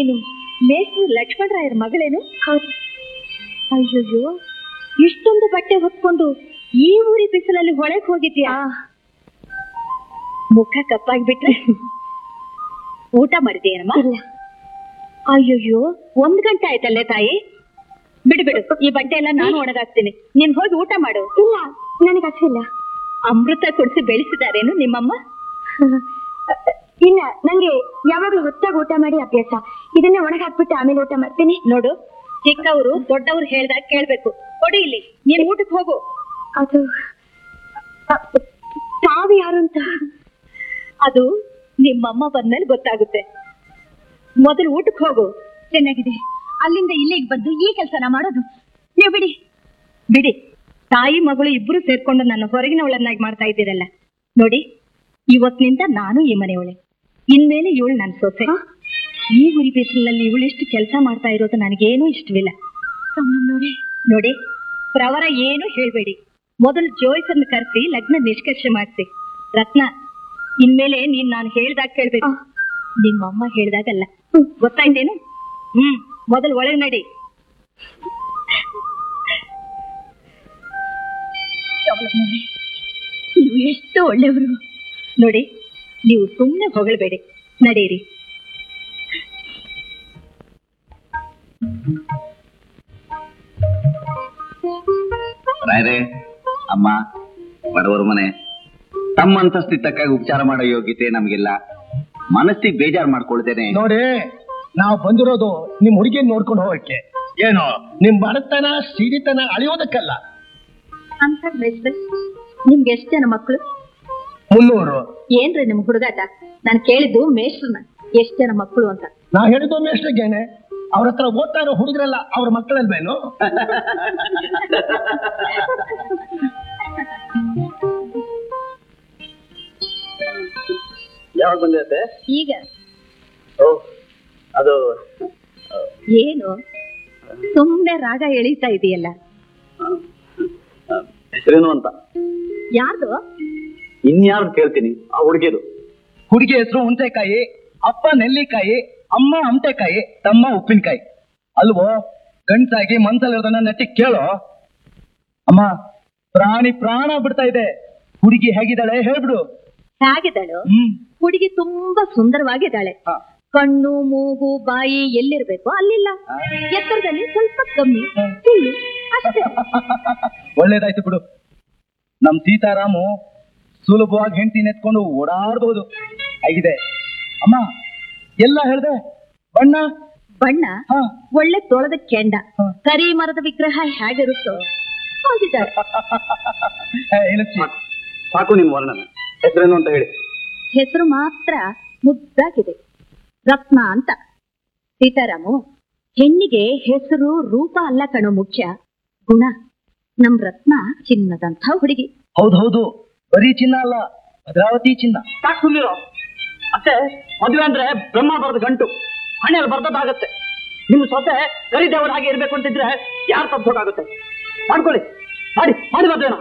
ನೀನು ಮೇಷ್ಟ್ರು ಲಕ್ಷ್ಮಣರಾಯರ ಮಗಳೇನು ಹೌದು ಅಯ್ಯಯ್ಯೋ ಇಷ್ಟೊಂದು ಬಟ್ಟೆ ಹೊತ್ಕೊಂಡು ಈ ಊರಿ ಬಿಸಿಲಲ್ಲಿ ಹೊಳೆಗ್ ಹೋಗಿದ್ಯಾ ಮುಖ ಕಪ್ಪಾಗ್ಬಿಟ್ರೆ ಊಟ ಮಾಡಿದೇನಮ್ಮ ಇಲ್ಲ ಅಯ್ಯಯ್ಯೋ ಒಂದ್ ಗಂಟೆ ಆಯ್ತಲ್ಲೇ ತಾಯಿ ಬಿಡು ಬಿಡು ಈ ಬಟ್ಟೆ ಎಲ್ಲ ನಾನು ಒಣಗಾಕ್ತೀನಿ ನೀನ್ ಹೋಗಿ ಊಟ ಮಾಡು ಇಲ್ಲ ನನಗೆ ಹಸಿಲ್ಲ ಅಮೃತ ಕೊಡಿಸಿ ಬೆಳೆಸಿದಾರೇನು ನಿಮ್ಮಮ್ಮ ಇಲ್ಲ ನಂಗೆ ಯಾವಾಗ್ಲೂ ಹೊತ್ತಾಗ ಊಟ ಮಾಡಿ ಅಭ್ಯಾಸ ಇದನ್ನೇ ಒಣಗಿ ಹಾಕ್ಬಿಟ್ಟು ಆಮೇಲೆ ಊಟ ಮಾಡ್ತೀನಿ ನೋಡು ಚಿಕ್ಕವರು ದೊಡ್ಡವರು ಹೇಳ್ದಾಗ ಕೇಳ್ಬೇಕು ಕೊಡಿ ಇಲ್ಲಿ ನೀನ್ ಊಟಕ್ಕೆ ಹೋಗು ಅದು ಅ, ತಾವು ಯಾರು ಅಂತ ಅದು ನಿಮ್ಮಮ್ಮ ಬಂದ್ಮೇಲೆ ಗೊತ್ತಾಗುತ್ತೆ ಮೊದಲು ಊಟಕ್ಕೆ ಹೋಗು ಚೆನ್ನಾಗಿದೆ ಅಲ್ಲಿಂದ ಇಲ್ಲಿಗೆ ಬಂದು ಈ ಕೆಲಸನ ಮಾಡೋದು ನೀವು ಬಿಡಿ ಬಿಡಿ ತಾಯಿ ಮಗಳು ಇಬ್ರು ಸೇರ್ಕೊಂಡು ನನ್ನ ಹೊರಗಿನವಳನ್ನಾಗಿ ಮಾಡ್ತಾ ಇದ್ದೀರಲ್ಲ ನೋಡಿ ಇವತ್ತಿನಿಂದ ನಾನು ಈ ಮನೆಯವಳೆ ಇನ್ಮೇಲೆ ಇವಳು ನನ್ನ ಸೊಸೆ ಈ ಉರಿ ಬಿಸಿಲಿನಲ್ಲಿ ಇವಳಿಷ್ಟು ಕೆಲಸ ಮಾಡ್ತಾ ಇರೋದು ನನಗೇನೂ ಇಷ್ಟವಿಲ್ಲ ಕಮ್ಮನವ್ರೆ ನೋಡಿ ಪ್ರವರ ಏನು ಹೇಳ್ಬೇಡಿ ಮೊದಲು ಜೋಯ್ಸನ್ನು ಕರೆಸಿ ಲಗ್ನ ನಿಷ್ಕರ್ಷೆ ಮಾಡಿಸಿ ರತ್ನ ಇನ್ಮೇಲೆ ನೀನ್ ನಾನು ಹೇಳ್ದಾಗ ಕೇಳ್ಬೇಕು ನಿಮ್ಮಮ್ಮ ಹೇಳ್ದಾಗಲ್ಲ ಗೊತ್ತಾಯ್ತೇನು ಹ್ಮ್ ಮೊದಲು ಒಳಗ್ ನಡಿ ಕಮಲಮ್ಮನವ್ರೆ, ನೀವು ಎಷ್ಟು ಒಳ್ಳೆಯವರು ನೋಡಿ ನೀವು ಸುಮ್ಮನೆ ಹೊಗಳ್ಬೇಡಿ ನಡೀರಿ ರಾಯರೇ ಅಮ್ಮ ಬಡವರ ಮನೆ ತಮ್ಮ ಅಂತಸ್ತಿ ತಕ್ಕಾಗಿ ಉಪಚಾರ ಮಾಡೋ ಯೋಗ್ಯತೆ ನಮಗಿಲ್ಲ ಮನಸ್ಸಿಗೆ ಬೇಜಾರು ಮಾಡ್ಕೊಳ್ತೇನೆ ನೋಡಿ ನಾವು ಬಂದಿರೋದು ನಿಮ್ ಹುಡುಗಿನ ನೋಡ್ಕೊಂಡು ಹೋಗಕ್ಕೆ ಏನು ನಿಮ್ ಬಡತನ ಸಿರಿತನ ಅಳಿಯೋದಕ್ಕಲ್ಲ ಅಂತ ನಿಮ್ಗೆ ಎಷ್ಟು ಜನ ಮಕ್ಕಳು ಮುನ್ನೂರು ಏನ್ರಿ ನಿಮ್ ಹುಡುಗಾಟ ನಾನ್ ಕೇಳಿದ್ದು ಮೇಷ್ಟ್ರನ್ನ ಎಷ್ಟ್ ಜನ ಮಕ್ಕಳು ಅಂತ ನಾ ಹೇಳಿದ್ದು ಮೇಷ್ಟ್ರಿಗೇನೆ ಅವ್ರ ಹತ್ರ ಓದ್ತಾ ಇರೋ ಹುಡುಗರಲ್ಲ ಅವ್ರ ಮಕ್ಕಳಲ್ವೇನು ಯಾವಾಗ ಬಂದಿರುತ್ತೆ ಈಗ ಅದು ಏನು ಸುಮ್ನೆ ರಾಗ ಎಳೀತಾ ಇದೆಯಲ್ಲ ಹೆಸರೇನು ಅಂತ ಯಾರ್ದು ಇನ್ಯಾರು ಕೇಳ್ತೀನಿ ಆ ಹುಡುಗಿದು ಹುಡುಗಿ ಹೆಸರು ಹುಣಸೆಕಾಯಿ ಅಪ್ಪ ನೆಲ್ಲಿಕಾಯಿ ಅಮ್ಮ ಅಮಟೆಕಾಯಿ ತಮ್ಮ ಉಪ್ಪಿನಕಾಯಿ ಅಲ್ವೋ ಗಂಡ್ಸಾಗಿ ಮನ್ಸಲ್ಲಿರೋದನ್ನ ನೆಟ್ಟಿ ಕೇಳೋ ಅಮ್ಮ ಪ್ರಾಣಿ ಪ್ರಾಣ ಬಿಡ್ತಾ ಇದೆ ಹುಡುಗಿ ಹೇಗಿದ್ದಾಳೆ ಹೇಳ್ಬಿಡು ಹೇಗಿದ್ದಾಳು ಹ್ಮ್ ಹುಡುಗಿ ತುಂಬಾ ಸುಂದರವಾಗಿದ್ದಾಳೆ ಹ. ಕಣ್ಣು ಮೂಗು ಬಾಯಿ ಎಲ್ಲಿರ್ಬೇಕು ಅಲ್ಲಿಲ್ಲ ಎತ್ತರದಲ್ಲಿ ಸ್ವಲ್ಪ ಕಮ್ಮಿ ಸುಳ್ಳು ಅಷ್ಟೇ ಒಳ್ಳೇದಾಯ್ತು ಬಿಡು ನಮ್ ಸೀತಾರಾಮು ಸುಲಭವಾಗಿ ಹೆಂಡತಿ ನೆತ್ಕೊಂಡು ಓಡಾಡ್ಬಹುದು ಆಗಿದೆ ಅಮ್ಮ ಎಲ್ಲ ಹೇಳ್ದೆ ಬಣ್ಣ ಬಣ್ಣ ಹ. ಒಳ್ಳೆ ತೊಳೆದ ಕೆಂಡ ಹ. ಕರಿ ಮರದ ವಿಗ್ರಹ ಹೇಗಿರುತ್ತೋ ಹಾಗಿದ್ದಾಳೆ ಏ, ಇಳಚಿ. ಸಾಕು ನಿಮ್ಮ ವರ್ಣನೆ ಹೆಸರೇನು ಅಂತ ಹೇಳಿ ಹೆಸರು ಮಾತ್ರ ಮುದ್ದಾಗಿದೆ ರತ್ನ ಅಂತ ಸೀತಾರಾಮು ಹೆಣ್ಣಿಗೆ ಹೆಸರು ರೂಪ ಅಲ್ಲ ಕಣೋ ಮುಖ್ಯ ಗುಣ ನಮ್ ರತ್ನ ಚಿನ್ನದಂಥ ಹುಡುಗಿ ಹೌದ್ ಹೌದು ಬರೀ ಚಿನ್ನ ಅಲ್ಲ ಭದ್ರಾವತಿ ಚಿನ್ನ ಸಾಕು ಸುಮ್ಮನಿರೋ ಅತ್ತೆ ಮದುವೆ ಅಂದ್ರೆ ಬ್ರಹ್ಮ ಬರದ ಗಂಟು ಹಣೆಯಲ್ಲಿ ಬರ್ದದ್ದಾಗತ್ತೆ ನಿಮ್ಮ ಸೊಸೆ ಕರಿದೇವರ ಹಾಗೆ ಇರ್ಬೇಕು ಅಂತಿದ್ರೆ ಯಾರು ತಪ್ಪೋಕಾಗುತ್ತೆ ಮಾಡ್ಕೊಳ್ಳಿ ಮಾಡಿ ಮಾಡಿ ಮದುವೆನ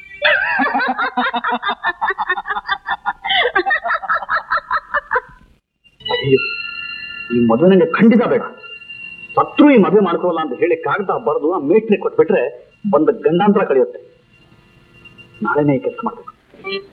ಅಯ್ಯೋ ಈ ಮದುವೆ ನಂಗೆ ಖಂಡಿತ ಬೇಡ ಸತ್ರು ಈ ಮದುವೆ ಮಾಡ್ಕೊಳ್ಳಲ್ಲ ಅಂತ ಹೇಳಿ ಕಾಗದ ಬರೆದು ಆ ಮೇಟ್ರಿ ಕೊಟ್ಬಿಟ್ರೆ ಬಂದ ಗಂಡಾಂತರ ಕಳೆಯುತ್ತೆ ನಾಳೆನೇ ಈ ಕೆಲಸ ಮಾಡ್ಬೇಕು